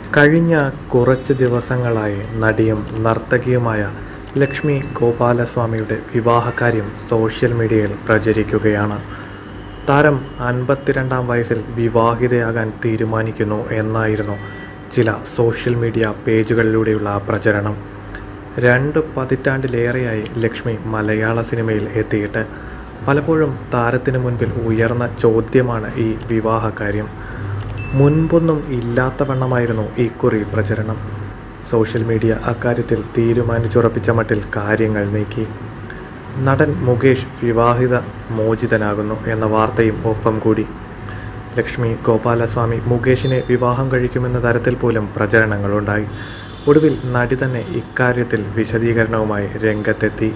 കഴിഞ്ഞ കുറച്ച് ദിവസങ്ങളായി നടിയും നർത്തകിയുമായ ലക്ഷ്മി ഗോപാലസ്വാമിയുടെ വിവാഹകാര്യം സോഷ്യൽ മീഡിയയിൽ പ്രചരിക്കുകയാണ് താരം അൻപത്തിരണ്ടാം വയസ്സിൽ വിവാഹിതയാകാൻ തീരുമാനിക്കുന്നു എന്നായിരുന്നു ചില സോഷ്യൽ മീഡിയ പേജുകളിലൂടെയുള്ള പ്രചരണം രണ്ട് പതിറ്റാണ്ടിലേറെയായി ലക്ഷ്മി മലയാള സിനിമയിൽ എത്തിയിട്ട് പലപ്പോഴും താരത്തിന് മുൻപിൽ ഉയർന്ന ചോദ്യമാണ് ഈ വിവാഹകാര്യം മുൻപൊന്നും ഇല്ലാത്ത വണ്ണമായിരുന്നു ഇക്കുറി പ്രചരണം സോഷ്യൽ മീഡിയ അക്കാര്യത്തിൽ തീരുമാനിച്ചുറപ്പിച്ച മട്ടിൽ കാര്യങ്ങൾ നീക്കി നടൻ മുകേഷ് വിവാഹിത മോചിതനാകുന്നു എന്ന വാർത്തയും ഒപ്പം കൂടി ലക്ഷ്മി ഗോപാലസ്വാമി മുകേഷിനെ വിവാഹം കഴിക്കുമെന്ന തരത്തിൽ പോലും പ്രചരണങ്ങളുണ്ടായി ഒടുവിൽ നടി തന്നെ ഇക്കാര്യത്തിൽ വിശദീകരണവുമായി രംഗത്തെത്തി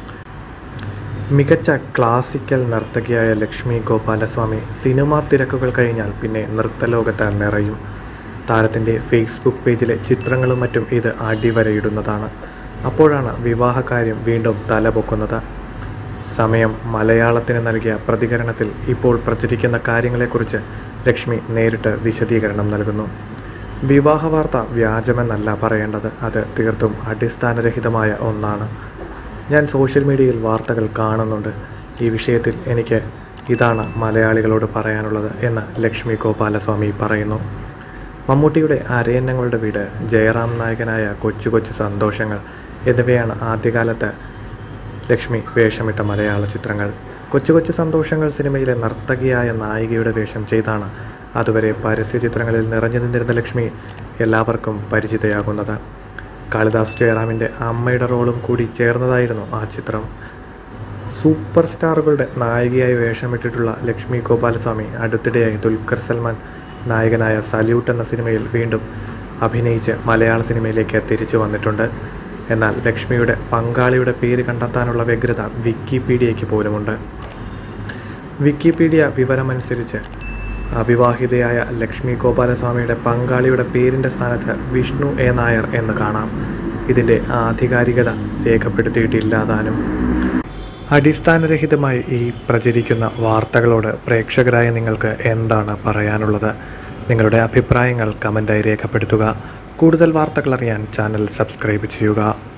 മികച്ച ക്ലാസിക്കൽ നർത്തകിയായ ലക്ഷ്മി ഗോപാലസ്വാമി സിനിമാ തിരക്കുകൾ കഴിഞ്ഞാൽ പിന്നെ നൃത്തലോകത്ത് നിറയും താരത്തിൻ്റെ ഫേസ്ബുക്ക് പേജിലെ ചിത്രങ്ങളും മറ്റും ഇത് അടിവരയിടുന്നതാണ് അപ്പോഴാണ് വിവാഹകാര്യം വീണ്ടും തലപൊക്കുന്നത് സമയം മലയാളത്തിന് നൽകിയ പ്രതികരണത്തിൽ ഇപ്പോൾ പ്രചരിക്കുന്ന കാര്യങ്ങളെക്കുറിച്ച് ലക്ഷ്മി നേരിട്ട് വിശദീകരണം നൽകുന്നു വിവാഹ വാർത്ത വ്യാജമെന്നല്ല പറയേണ്ടത് അത് തീർത്തും അടിസ്ഥാനരഹിതമായ ഒന്നാണ് ഞാൻ സോഷ്യൽ മീഡിയയിൽ വാർത്തകൾ കാണുന്നുണ്ട് ഈ വിഷയത്തിൽ എനിക്ക് ഇതാണ് മലയാളികളോട് പറയാനുള്ളത് എന്ന് ലക്ഷ്മി ഗോപാലസ്വാമി പറയുന്നു മമ്മൂട്ടിയുടെ അരയന്നങ്ങളുടെ വീട് ജയറാം നായകനായ കൊച്ചു കൊച്ചു സന്തോഷങ്ങൾ എന്നിവയാണ് ആദ്യകാലത്ത് ലക്ഷ്മി വേഷമിട്ട മലയാള ചിത്രങ്ങൾ കൊച്ചു കൊച്ചു സന്തോഷങ്ങൾ സിനിമയിലെ നർത്തകിയായ നായികയുടെ വേഷം ചെയ്താണ് അതുവരെ പരസ്യ ചിത്രങ്ങളിൽ നിറഞ്ഞു നിന്നിരുന്ന ലക്ഷ്മി എല്ലാവർക്കും പരിചിതയാകുന്നത് കാളിദാസ് ജയറാമിൻ്റെ അമ്മയുടെ റോളും കൂടി ചേർന്നതായിരുന്നു ആ ചിത്രം സൂപ്പർ സ്റ്റാറുകളുടെ നായികയായി വേഷമിട്ടിട്ടുള്ള ലക്ഷ്മി ഗോപാലസ്വാമി അടുത്തിടെയായി ദുൽഖർ സൽമാൻ നായകനായ സല്യൂട്ട് എന്ന സിനിമയിൽ വീണ്ടും അഭിനയിച്ച് മലയാള സിനിമയിലേക്ക് തിരിച്ചു വന്നിട്ടുണ്ട് എന്നാൽ ലക്ഷ്മിയുടെ പങ്കാളിയുടെ പേര് കണ്ടെത്താനുള്ള വ്യഗ്രത വിക്കിപീഡിയയ്ക്ക് പോലുമുണ്ട് വിക്കിപീഡിയ വിവരമനുസരിച്ച് അവിവാഹിതയായ ലക്ഷ്മി ഗോപാലസ്വാമിയുടെ പങ്കാളിയുടെ പേരിൻ്റെ സ്ഥാനത്ത് വിഷ്ണു എ നായർ എന്ന് കാണാം ഇതിൻ്റെ ആധികാരികത രേഖപ്പെടുത്തിയിട്ടില്ലാതാനും അടിസ്ഥാനരഹിതമായി ഈ പ്രചരിക്കുന്ന വാർത്തകളോട് പ്രേക്ഷകരായ നിങ്ങൾക്ക് എന്താണ് പറയാനുള്ളത് നിങ്ങളുടെ അഭിപ്രായങ്ങൾ കമൻറ്റായി രേഖപ്പെടുത്തുക കൂടുതൽ വാർത്തകൾ അറിയാൻ ചാനൽ സബ്സ്ക്രൈബ് ചെയ്യുക